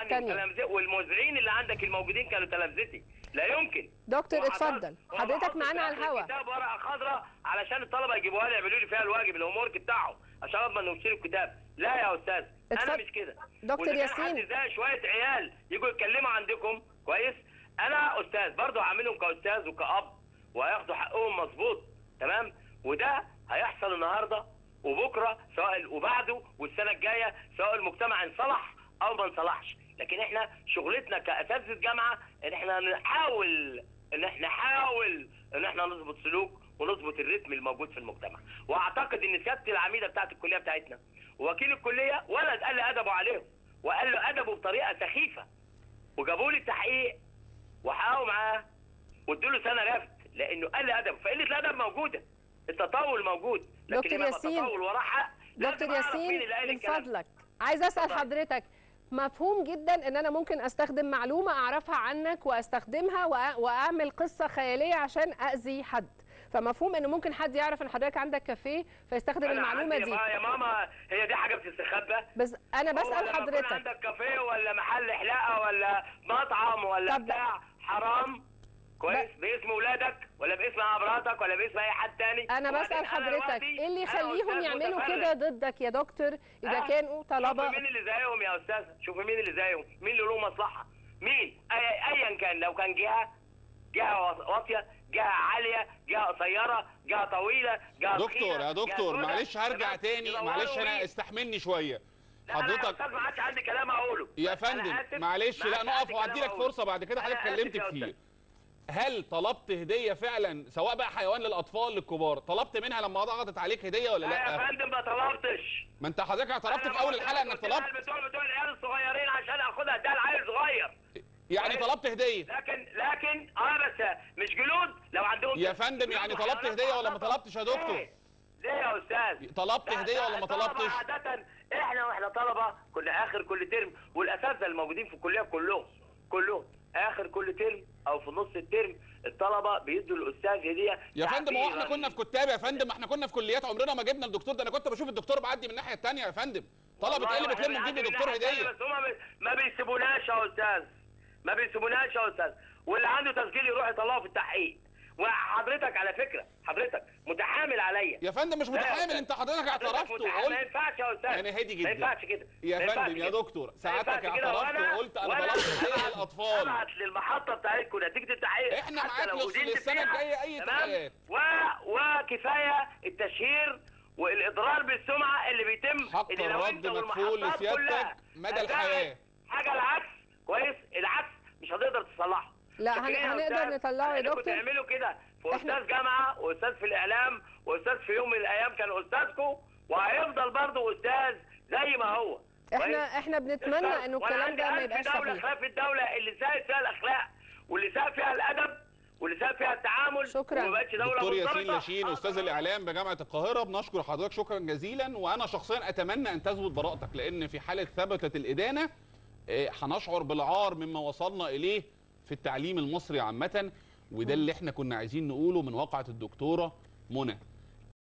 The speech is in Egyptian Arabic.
تانية. تلامذة والمذيعين اللي عندك الموجودين كانوا تلامذتي لا يمكن دكتور وحضرت- اتفضل حضرتك وبحط معانا على في الهوا كتاب ورقه خضراء علشان الطلبه يجيبوها لي يعملوا لي فيها الواجب الهوم ورك بتاعهم عشان اضمن انه يشتروا الكتاب لا يا استاذ انا اتفضل. مش كده دكتور وإذا كان ياسين. حد زي شويه عيال يجوا يتكلموا عندكم كويس انا استاذ برضه هعملهم كاستاذ وكاب وهياخدوا حقهم مظبوط تمام وده هيحصل النهارده وبكره سواء وبعده والسنه الجايه سواء المجتمع انصلح او ما انصلحش لكن احنا شغلتنا كاساتذه جامعه ان احنا نحاول ان احنا نحاول ان احنا نظبط سلوك ونظبط الريتم الموجود في المجتمع واعتقد ان سياده العميده بتاعت الكليه بتاعتنا وكيل الكليه ولد قال لي ادبه عليهم وقال له ادبه بطريقه سخيفه وجابوا لي التحقيق وحققوا معاه وادوا له سنه رفد لانه قال لي ادب فقله الادب موجوده التطاول موجود لكن دكتور لما ياسين. التطاول وراه حق لازم دكتور أعرف مين ياسين اللي قال من الكلام. فضلك عايز اسال اتفضل. حضرتك مفهوم جدا ان انا ممكن استخدم معلومه اعرفها عنك واستخدمها وأ- واعمل قصه خياليه عشان اذي حد فمفهوم ان ممكن حد يعرف ان حضرتك عندك كافيه فيستخدم أنا المعلومه عندي دي يا ما- يا ماما هي دي حاجه بتستخبى بس انا هو بسال لما يكون حضرتك عندك كافيه ولا محل حلاقه ولا مطعم ولا طب- بتاع حرام كويس باسم ولادك ولا باسم مراتك ولا باسم اي حد تاني انا وبعدين بسال حضرتك دلوقتي ايه اللي أنا يخليهم أستاذ يعملوا متفرغ. كده ضدك يا دكتور اذا آه. كانوا طلبه شوفي مين اللي زيهم يا استاذ شوفي مين اللي زيهم مين اللي له مصلحه مين أي- ايا كان لو كان جهه جهه وا- واطيه جهه عاليه جهه قصيره جهه طويله جهه دكتور تخينة، يا جهة دكتور سودة. معلش هرجع تمام؟ تاني يدوروا معلش انا مين؟ استحملني شويه لا، أنا يا حضرتك استاذ ما عادش عندي كلام اقوله يا أنا فندم آسف، معلش ما لا عادش نقف عندي وهدي كلام لك أقوله. فرصه بعد كده حضرتك أنا آسف كلمت يا كتير أستاذ. هل طلبت هديه فعلا سواء بقى حيوان للاطفال للكبار طلبت منها لما ضغطت عليك هديه ولا لا يا لا فندم ما طلبتش ما انت حضرتك اعترفت أنا في اول قلت الحلقه لك انك قلت لها طلبت بتوع بتوع العيال الصغيرين عشان اخدها ده العيل صغير يعني كويس. طلبت هديه لكن لكن اه بس مش جلود لو عندهم يا فندم يعني جلود طلبت وحيوانات هدية ولا ما محترمة. طلبتش يا دكتور؟ ليه؟ ليه يا استاذ طلبت لا، هدية لا، ولا ما الطلبة طلبتش؟ عادة احنا واحنا طلبة كنا اخر كل ترم والاساتذة الموجودين في الكلية كلهم كلهم اخر كل ترم او في نص الترم الطلبة بيدوا الاستاذ هدية يا فندم هو احنا تعبيراً. كنا في كتاب يا فندم ما احنا كنا في كليات عمرنا ما جبنا الدكتور ده انا كنت بشوف الدكتور بعدي من الناحيه الثانيه يا فندم طلبه والله ايه اللي واحنا بتلم تجيب بنعدي لدكتور من الناحية هديه بس هما بي- ما بيسيبوناش يا استاذ ما بيسيبوناش يا استاذ واللي عنده تسجيل يروح يطلعه في التحقيق وحضرتك على فكره حضرتك متحامل عليا يا فندم مش لا يا متحامل أستاذ. انت حضرتك حضرتك اعترفت متحامل. ما وقلت ينفعش يا استاذ يعني هادي جدا. ما ينفعش كده يا ما ينفعش فندم يا كده. دكتور ما سعادتك ينفعش كده. اعترفت وأنا- وقلت انا وأنا طلبت هديه أبعت- للاطفال ابعت للمحطه بتاعتكم نتيجه التحقيق إحنا حتى معاك لو للس- أدينت للسنة فيها. الجاية أي تمام؟ تحقيقات. و... وكفايه التشهير والاضرار بالسمعه اللي بيتم حق إن لو الرد أنت مكفول والمحطات لسيادتك كلها مدى هتعمل الحياة. حاجه العكس كويس العكس مش هتقدر تصلحه لا، لكن هن- إيه يا هنقدر أستاذ؟ نطلعه يا أنتوا دكتور. تعملوا كده في إحنا- استاذ جامعه واستاذ في الاعلام واستاذ في يوم من الايام كان استاذكم وهيفضل برضه استاذ زي ما هو كويس؟ احنا احنا بنتمنى انه وأنا الكلام ده ما عندي يبقاش ألف دولة صحيح خلاف الدولة اللي ساءت فيها الأخلاق واللي ساء فيها الأدب واللي ساء فيها التعامل شكراً. وما بقتش دولة دكتور ياسين منضبطة. لاشين استاذ الاعلام بجامعه القاهره بنشكر حضرتك شكرا جزيلا وانا شخصيا اتمنى ان تثبت براءتك لان في حاله ثبتت الادانه آه، هنشعر بالعار مما وصلنا اليه في التعليم المصري عامه وده اللي احنا كنا عايزين نقوله من واقعه الدكتوره منى